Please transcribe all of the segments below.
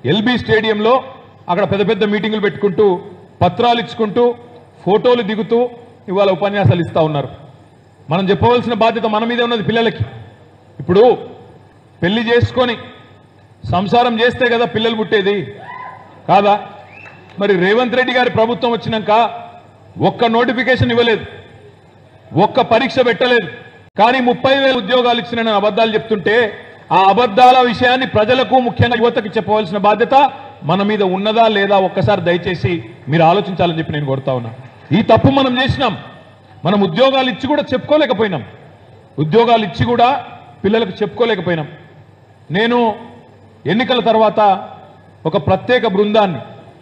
LB స్టేడియంలో అక్కడ పెద్ద పెద్ద మీటింగులు పెట్టుకుంటూ పత్రాలు ఇచ్చుకుంటూ ఫోటోలు దిగుతూ ఇవాళ ఉపన్యాసాలు ఇస్తా ఉన్నారు మనం చెప్పవలసిన బాధ్యత మన మీదే ఉన్నది పిల్లలకి ఇప్పుడు పెళ్లి చేసుకొని సంసారం చేస్తే కదా పిల్లలు పుట్టేది కాదా మరి రేవంత్ రెడ్డి గారి ప్రభుత్వం వచ్చినాక ఒక్క నోటిఫికేషన్ ఇవ్వలేదు ఒక్క పరీక్ష పెట్టలేదు కానీ ముప్పై వేల ఉద్యోగాలు ఇచ్చిన నేను అబద్ధాలు చెప్తుంటే ఆ అబద్ధాల విషయాన్ని ప్రజలకు ముఖ్యంగా యువతకు చెప్పవలసిన బాధ్యత మన మీద ఉన్నదా లేదా ఒక్కసారి దయచేసి మీరు ఆలోచించాలని చెప్పి నేను కోరుతా ఉన్నా ఈ తప్పు మనం చేసినాం మనం ఉద్యోగాలు ఇచ్చి కూడా చెప్పుకోలేకపోయినాం ఉద్యోగాలు ఇచ్చి కూడా పిల్లలకు చెప్పుకోలేకపోయినాం నేను ఎన్నికల తర్వాత ఒక ప్రత్యేక బృందాన్ని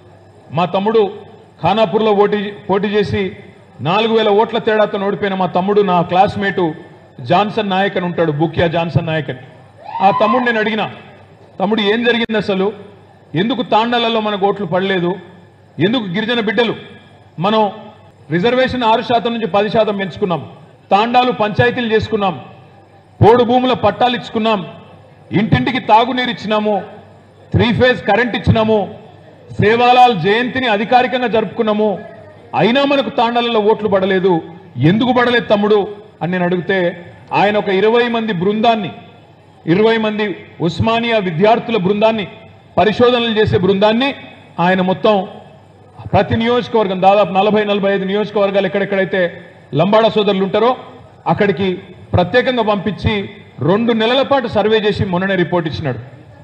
మా తమ్ముడు ఖానాపూర్లో పోటీ పోటీ చేసి నాలుగు వేల ఓట్ల తేడాతో ఓడిపోయిన మా తమ్ముడు నా క్లాస్మేటు జాన్సన్ నాయక్ అని ఉంటాడు బుకియా జాన్సన్ నాయక్ అని ఆ తమ్ముడు నేను అడిగిన తమ్ముడు ఏం జరిగింది అసలు ఎందుకు తాండాలలో మనకు ఓట్లు పడలేదు ఎందుకు గిరిజన బిడ్డలు మనం రిజర్వేషన్ ఆరు శాతం నుంచి పది శాతం పెంచుకున్నాం తాండాలు పంచాయతీలు చేసుకున్నాం పోడు భూముల పట్టాలు ఇచ్చుకున్నాం ఇంటింటికి తాగునీరు ఇచ్చినాము త్రీ ఫేజ్ కరెంట్ ఇచ్చినాము సేవాలాల్ జయంతిని అధికారికంగా జరుపుకున్నాము అయినా మనకు తాండాలలో ఓట్లు పడలేదు ఎందుకు పడలేదు తమ్ముడు అని నేను అడిగితే ఆయన ఒక ఇరవై మంది బృందాన్ని ఇరవై మంది ఉస్మానియా విద్యార్థుల బృందాన్ని పరిశోధనలు చేసే బృందాన్ని ఆయన మొత్తం ప్రతి నియోజకవర్గం దాదాపు నలభై నలభై ఐదు నియోజకవర్గాలు ఎక్కడెక్కడైతే లంబాడా సోదరులు ఉంటారో అక్కడికి ప్రత్యేకంగా పంపించి రెండు నెలల పాటు సర్వే చేసి మొన్ననే రిపోర్ట్ ఇచ్చినాడు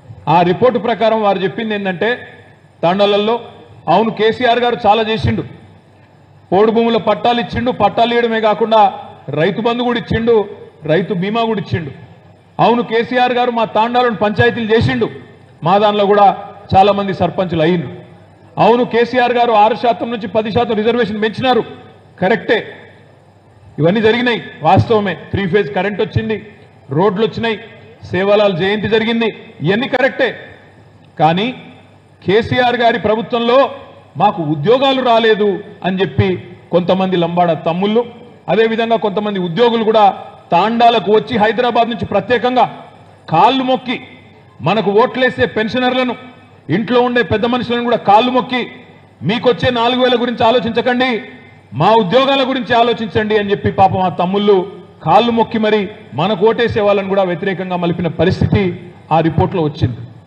ఆ రిపోర్టు ప్రకారం వారు చెప్పింది ఏంటంటే తాండాలలో అవును కేసీఆర్ గారు చాలా చేసిండు పోడు భూముల పట్టాలు ఇచ్చిండు పట్టాలు ఇవ్వడమే కాకుండా రైతు బంధు కూడా ఇచ్చిండు రైతు బీమా కూడా ఇచ్చిండు అవును కేసీఆర్ గారు మా తాండాలను పంచాయతీలు చేసిండు మా దానిలో కూడా చాలా మంది సర్పంచులు అయ్యిండ్రు అవును కేసీఆర్ గారు ఆరు శాతం నుంచి పది శాతం రిజర్వేషన్ పెంచినారు కరెక్టే ఇవన్నీ జరిగినాయి వాస్తవమే త్రీ ఫేజ్ కరెంట్ వచ్చింది రోడ్లు వచ్చినాయి సేవలాల్ జయంతి జరిగింది ఇవన్నీ కరెక్టే కానీ కేసీఆర్ గారి ప్రభుత్వంలో మాకు ఉద్యోగాలు రాలేదు అని చెప్పి కొంతమంది లంబాడ తమ్ముళ్ళు అదేవిధంగా కొంతమంది ఉద్యోగులు కూడా తాండాలకు వచ్చి హైదరాబాద్ నుంచి ప్రత్యేకంగా కాళ్ళు మొక్కి మనకు ఓట్లేసే పెన్షనర్లను ఇంట్లో ఉండే పెద్ద మనుషులను కూడా కాళ్ళు మొక్కి మీకొచ్చే నాలుగు వేల గురించి ఆలోచించకండి మా ఉద్యోగాల గురించి ఆలోచించండి అని చెప్పి పాపం ఆ తమ్ముళ్ళు కాళ్ళు మొక్కి మరి మనకు ఓటేసే వాళ్ళని కూడా వ్యతిరేకంగా మలిపిన పరిస్థితి ఆ రిపోర్ట్లో వచ్చింది